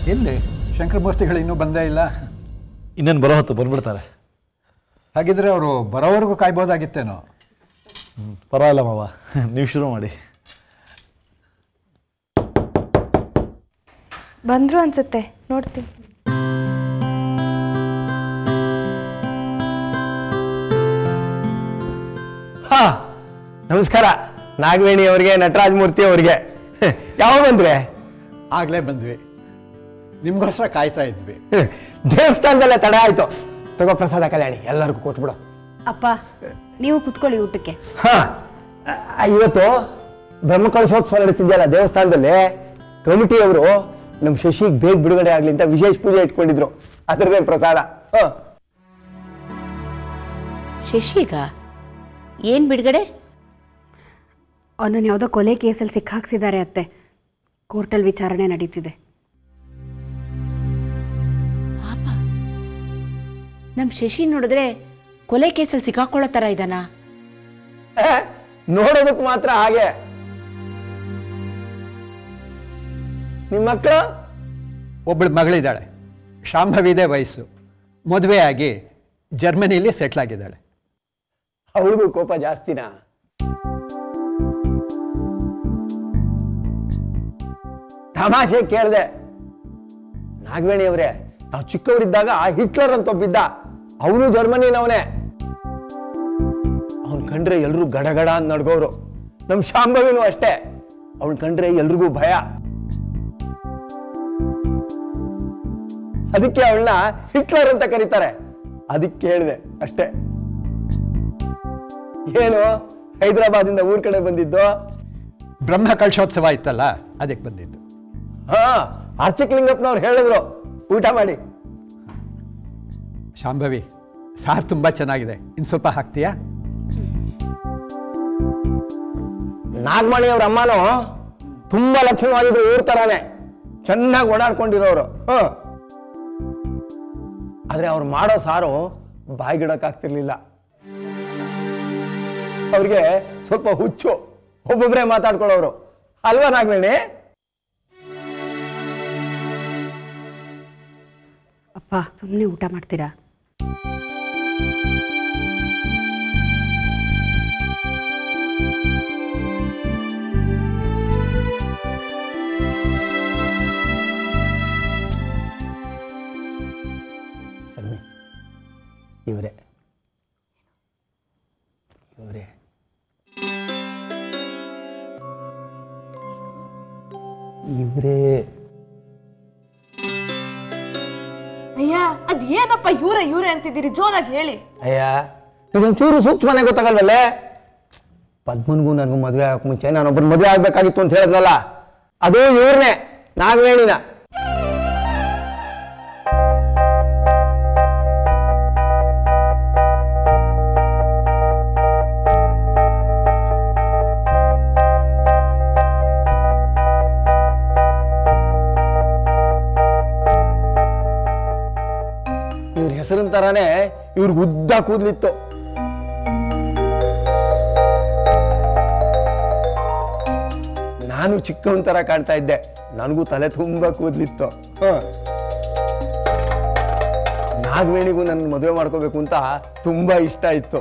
ಎಲ್ಲಿ ಶಂಕರಮೂರ್ತಿಗಳು ಇನ್ನೂ ಬಂದೇ ಇಲ್ಲ ಇನ್ನೇನು ಬರೋ ಹೊತ್ತು ಬಂದ್ಬಿಡ್ತಾರೆ ಹಾಗಿದ್ರೆ ಅವರು ಬರೋವರೆಗೂ ಕಾಯ್ಬೋದಾಗಿತ್ತೇನೋ ಹ್ಮ್, ಪರವಾಗಿಲ್ಲ ಮಾವ ನೀವು ಶುರು ಮಾಡಿ ಬಂದರು ಅನ್ಸುತ್ತೆ ನೋಡ್ತೀನಿ ಹಾ ನಮಸ್ಕಾರ ನಾಗವೇಣಿ ಅವರಿಗೆ ನಟರಾಜ್ ಮೂರ್ತಿ ಅವರಿಗೆ ಯಾವಾಗ ಬಂದ್ರೆ ಆಗಲೇ ಬಂದ್ವಿ ನಿಮಗೋಸ್ಕರ ಕಾಯ್ತಾ ಇದ್ವಿ ದೇವಸ್ಥಾನದಲ್ಲೇ ತಡ ಆಯ್ತು ತಗೋ ಪ್ರಸಾದ ಕಲ್ಯಾಣಿ ಎಲ್ಲರಿಗೂ ಕೊಟ್ಬಿಡು ಅಪ್ಪ ನೀವು ಕುತ್ಕೊಳ್ಳಿ ಊಟಕ್ಕೆ ಹಾ ಅ- ಇವತ್ತು ಬ್ರಹ್ಮಕಳಶೋತ್ಸವ ನಡೆಸಿದ್ಯಲ್ಲ ದೇವಸ್ಥಾನದಲ್ಲಿ ಕಮಿಟಿಯವರು ನಮ್ಮ ಶಶಿಗೆ ಬೇಗ ಬಿಡುಗಡೆ ಆಗ್ಲಿ ಅಂತ ವಿಶೇಷ ಪೂಜೆ ಇಟ್ಕೊಂಡಿದ್ರು ಅದರದೇ ಪ್ರಸಾದ ಹ ಶಶಿಗ ಏನ್ ಬಿಡುಗಡೆ ಅವನನ್ನು ಯಾವುದೋ ಕೊಲೆ ಕೇಸಲ್ಲಿ ಸಿಕ್ಕಾಕ್ಸಿದ್ದಾರೆ ಅತ್ತೆ ಕೋರ್ಟಲ್ಲಿ ವಿಚಾರಣೆ ನಡೀತಿದೆ ಪಾಪ ನಮ್ ಶಶಿ ನೋಡಿದ್ರೆ ಕೊಲೆ ಕೇಸಲ್ಲಿ ಸಿಕ್ಕಾಕೊಳ್ಳೋ ತರ ಇದ್ದಾನಾ ಹ? ನೋಡೋದಕ್ಕೆ ಮಾತ್ರ ಹಾಗೆ ನಿಮ್ಮ ಮಕ್ಕಳು ಒಬ್ಬಳು ಮಗಳಿದ್ದಾಳೆ ಶಾಂಭವಿದೆ ವಯಸ್ಸು ಮದುವೆ ಆಗಿ ಜರ್ಮನಿಲಿ ಸೆಟ್ಲ್ ಆಗಿದ್ದಾಳೆ ಅವಳಿಗೂ ಕೋಪ ಜಾಸ್ತಿನಾ ತಮಾಷೆ ಕೇಳಿದೆ ನಾಗವೇಣಿ ಅವರೇ ನಾವು ಚಿಕ್ಕವರಿದ್ದಾಗ ಹಿಟ್ಲರ್ ಅಂತ ಒಬ್ಬಿದ್ದ ಅವನು ಜರ್ಮನಿನವನೇ ಅವನ್ ಕಂಡ್ರೆ ಎಲ್ರು ಗಡಗಡ ಅಂತ ನಡ್ಗೋರು ನಮ್ ಶಾಂಭವಿನೂ ಅಷ್ಟೇ ಅವನ್ ಕಂಡ್ರೆ ಎಲ್ರಿಗೂ ಭಯ ಅದಕ್ಕೆ ಅವಳನ್ನ ಹಿಟ್ಲರ್ ಅಂತ ಕರೀತಾರೆ ಅದಕ್ಕೆ ಹೇಳಿದೆ ಅಷ್ಟೇ ಏನು ಹೈದರಾಬಾದಿಂದ ಊರ್ ಕಡೆ ಬಂದಿದ್ದು ಬ್ರಹ್ಮ ಕಳಶೋತ್ಸವ ಇತ್ತಲ್ಲ ಅದಕ್ಕೆ ಬಂದಿದ್ದು ಹಾ ಅರ್ಚಕಲಿಂಗಪ್ಪನವ್ರು ಹೇಳಿದ್ರು ಊಟ ಮಾಡಿ ಶಾಂಭವಿ ಸಾರು ತುಂಬ ಚೆನ್ನಾಗಿದೆ ಇನ್ನು ಸ್ವಲ್ಪ ಹಾಕ್ತೀಯಾ ನಾಗಮಣಿ ಅವ್ರ ಅಮ್ಮನೂ ತುಂಬಾ ಲಕ್ಷಣವಾಗಿದ್ರು ಊರ್ ತರಾನೆ ಚೆನ್ನಾಗಿ ಓಡಾಡ್ಕೊಂಡಿರೋರು ಹ ಆದ್ರೆ ಅವ್ರು ಮಾಡೋ ಸಾರು ಬಾಯ್ಗಿಡಕ್ಕಾಗ್ತಿರ್ಲಿಲ್ಲ ಅವ್ರಿಗೆ ಸ್ವಲ್ಪ ಹುಚ್ಚು ಒಬ್ಬೊಬ್ರೆ ಮಾತಾಡ್ಕೊಳ್ಳೋರು ಅಲ್ವಾ ನಾಗವೇಣಿ ಅಪ್ಪ ಸುಮ್ಮನೆ ಊಟ ಮಾಡ್ತೀರಾ ಸನ್ನಿ ಇವರೇ ಇವರೇ ಇವರೇ ಅಯ್ಯ ಅದ್ ಏನಪ್ಪ ಇವ್ರೆ ಇವ್ರೆ ಅಂತಿದ್ದೀರಿ ಜೋರಾಗಿ ಹೇಳಿ ಅಯ್ಯ ಇದೊಂಚೂರು ಸೂಕ್ಷ್ಮನೆ ಗೊತ್ತಾಗಲ್ವಲ್ಲೇ ಪದ್ಮನ್ಗೂ ನನಗೂ ಮದುವೆ ಆಗಕ್ಕೆ ಮುಂಚೆ ನಾನೊಬ್ಬರು ಮದುವೆ ಆಗ್ಬೇಕಾಗಿತ್ತು ಅಂತ ಹೇಳಿದ್ನಲ್ಲ ಅದು ಇವ್ರನ್ನೇ ನಾಗವೇಣಿನ ಇವ್ರ ಹೆಸರಿನ ತರಾನೇ ಇವ್ರಿಗೆ ಉದ್ದ ಕೂದ್ಲಿತ್ತು ನಾನು ಚಿಕ್ಕವನ್ ತರ ಕಾಣ್ತಾ ಇದ್ದೆ ನನಗೂ ತಲೆ ತುಂಬಾ ಕೂದ್ಲಿತ್ತು ಹ. ನಾಗವೇಣಿಗೂ ನನ್ನ ಮದುವೆ ಮಾಡ್ಕೋಬೇಕು ಅಂತ ತುಂಬಾ ಇಷ್ಟ ಇತ್ತು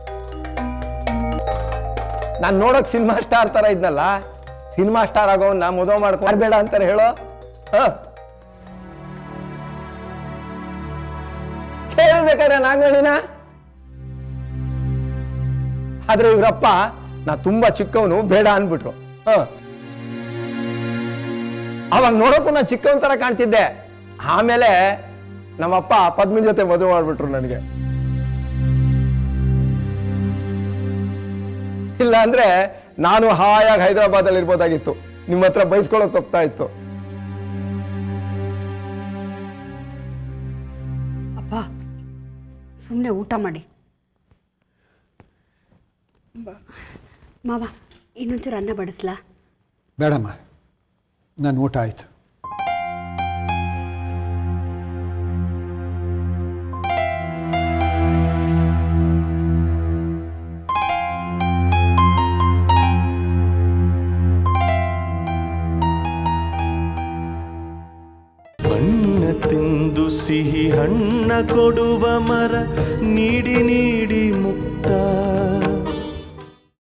ನಾನು ನೋಡಕ್ ಸಿನಿಮಾ ಸ್ಟಾರ್ ತರ ಇದ್ನಲ್ಲ ಸಿನಿಮಾ ಸ್ಟಾರ್ ಆಗೋನ್ನ ಮದುವೆ ಮಾಡ್ಕೊಳ್ಬೇಡ ಅಂತಾರೆ ಹೇಳೋ ಹ ಕೇಳ್ಬೇಕಾದ್ರೆ ನಾಗವೇಣಿನ ಆದ್ರೆ ಇವ್ರಪ್ಪ ನಾ ತುಂಬಾ ಚಿಕ್ಕವನು ಬೇಡ ಅನ್ಬಿಟ್ರು ಹ ಅವಾಗ ನೋಡೋಕ್ಕೂ ನಾ ಚಿಕ್ಕವನ್ ತರ ಕಾಣ್ತಿದ್ದೆ ಆಮೇಲೆ ನಮ್ಮಪ್ಪ ಪದ್ಮಿನ್ ಜೊತೆ ಮದುವೆ ಮಾಡ್ಬಿಟ್ರು ನನಗೆ ಇಲ್ಲ ಅಂದ್ರೆ ನಾನು ಹಾಯಾಗಿ ಹೈದರಾಬಾದಲ್ಲಿ ಇರ್ಬೋದಾಗಿತ್ತು ನಿಮ್ಮ ಹತ್ರ ಬೈಸ್ಕೊಳ್ಳೋ ತಪ್ತಾ ಇತ್ತು ಅಪ್ಪ ಸುಮ್ಮನೆ ಊಟ ಮಾಡಿ ಬ- ಮಾವ ಇನ್ನೊಂಚೂರು ಅನ್ನ ಬಡಿಸ್ಲಾ ಬೇಡಮ್ಮ ನನ್ನ ಊಟ ಆಯಿತು ಬಣ್ಣ ತಿನ್ನ ತಿಂದು ಸಿಹಿ ಹಣ್ಣ ಕೊಡುವ ಮರ ನೀಡಿ ನೀಡಿ ಮುಖ